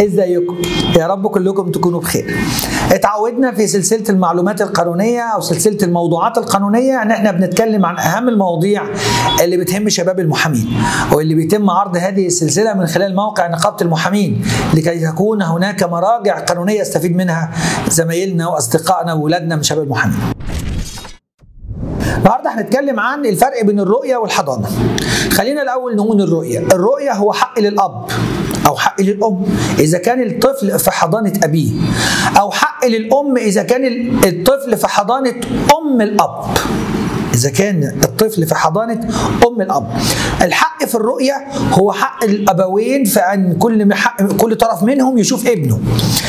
ازيكم يا رب كلكم تكونوا بخير اتعودنا في سلسله المعلومات القانونيه او سلسله الموضوعات القانونيه ان احنا بنتكلم عن اهم المواضيع اللي بتهم شباب المحامين واللي بيتم عرض هذه السلسله من خلال موقع نقابه المحامين لكي تكون هناك مراجع قانونيه يستفيد منها زمايلنا واصدقائنا واولادنا من شباب المحامين النهارده هنتكلم عن الفرق بين الرؤيه والحضانه. خلينا الاول نقول الرؤيه، الرؤيه هو حق للاب او حق للام اذا كان الطفل في حضانه ابيه او حق للام اذا كان الطفل في حضانه ام الاب. إذا كان الطفل في حضانة أم الأب الحق في الرؤية هو حق الأبوين في أن كل حق كل طرف منهم يشوف ابنه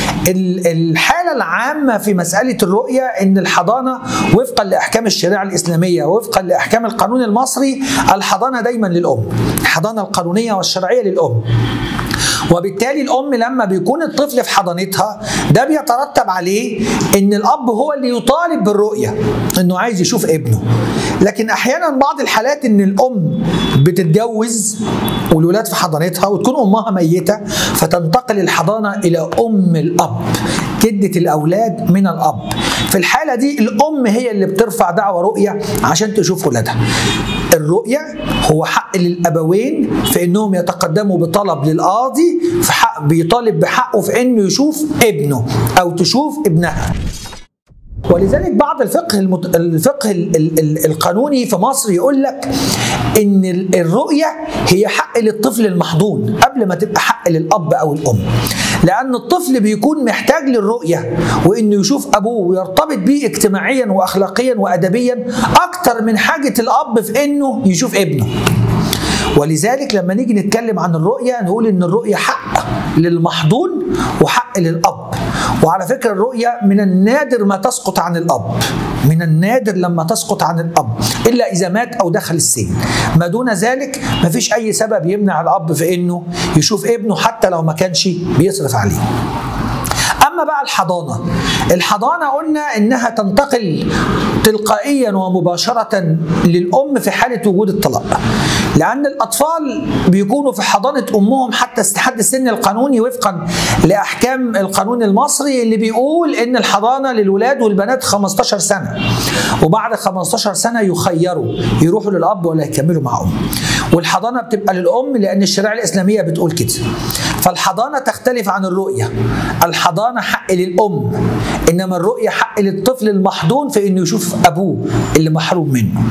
الحالة العامة في مسألة الرؤية أن الحضانة وفقا لأحكام الشريعة الإسلامية وفقا لأحكام القانون المصري الحضانة دايما للأم الحضانة القانونية والشرعية للأم وبالتالي الام لما بيكون الطفل في حضانتها ده بيترتب عليه ان الاب هو اللي يطالب بالرؤيه انه عايز يشوف ابنه لكن احيانا بعض الحالات ان الام بتتجوز والولاد في حضانتها وتكون امها ميته فتنتقل الحضانه الى ام الاب جده الاولاد من الاب في الحاله دي الام هي اللي بترفع دعوى رؤيه عشان تشوف ولادها الرؤيه هو حق للابوين في انهم يتقدموا بطلب للقاضي في حق بيطالب بحقه في انه يشوف ابنه او تشوف ابنها ولذلك بعض الفقه المت... الفقه ال... ال... القانوني في مصر يقول لك ان الرؤيه هي حق للطفل المحضون قبل ما تبقى حق للاب او الام لان الطفل بيكون محتاج للرؤيه وانه يشوف ابوه ويرتبط بيه اجتماعيا واخلاقيا وادبيا اكتر من حاجه الاب في انه يشوف ابنه ولذلك لما نيجي نتكلم عن الرؤية نقول إن الرؤية حق للمحضون وحق للأب وعلى فكرة الرؤية من النادر ما تسقط عن الأب من النادر لما تسقط عن الأب إلا إذا مات أو دخل السجن ما دون ذلك ما فيش أي سبب يمنع الأب في إنه يشوف ابنه حتى لو ما كانش بيصرف عليه اما بقى الحضانه الحضانه قلنا انها تنتقل تلقائيا ومباشره للام في حاله وجود الطلاق لان الاطفال بيكونوا في حضانه امهم حتى حد السن القانوني وفقا لاحكام القانون المصري اللي بيقول ان الحضانه للولاد والبنات 15 سنه وبعد 15 سنه يخيروا يروحوا للاب ولا يكملوا مع ام والحضانه بتبقى للام لان الشريعه الاسلاميه بتقول كده فالحضانه تختلف عن الرؤيه الحضانه حق للام انما الرؤيه حق للطفل المحضون في انه يشوف ابوه اللي محروم منه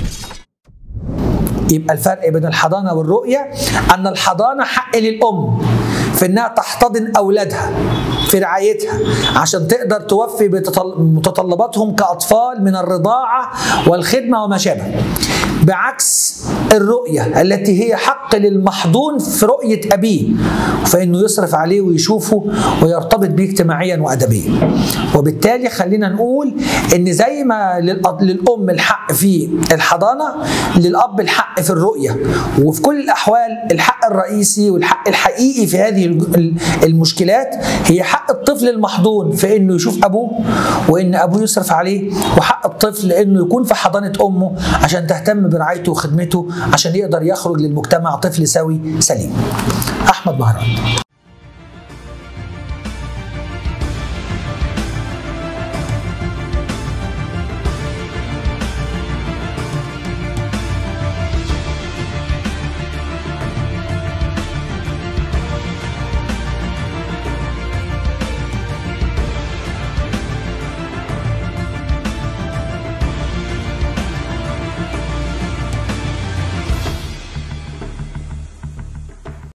يبقى الفرق بين الحضانه والرؤيه ان الحضانه حق للام في انها تحتضن اولادها في رعايتها عشان تقدر توفي بمتطلباتهم كاطفال من الرضاعه والخدمه وما شابه بعكس الرؤية التي هي حق للمحضون في رؤية أبيه فإنه يصرف عليه ويشوفه ويرتبط به اجتماعيا وأدبيا وبالتالي خلينا نقول إن زي ما للأم الحق في الحضانة للأب الحق في الرؤية وفي كل الأحوال الحق الرئيسي والحق الحقيقي في هذه المشكلات هي حق الطفل المحضون في إنه يشوف أبوه وإن أبوه يصرف عليه وحق الطفل إنه يكون في حضانة أمه عشان تهتم برعايته وخدمته عشان يقدر يخرج للمجتمع طفل سوي سليم احمد مهران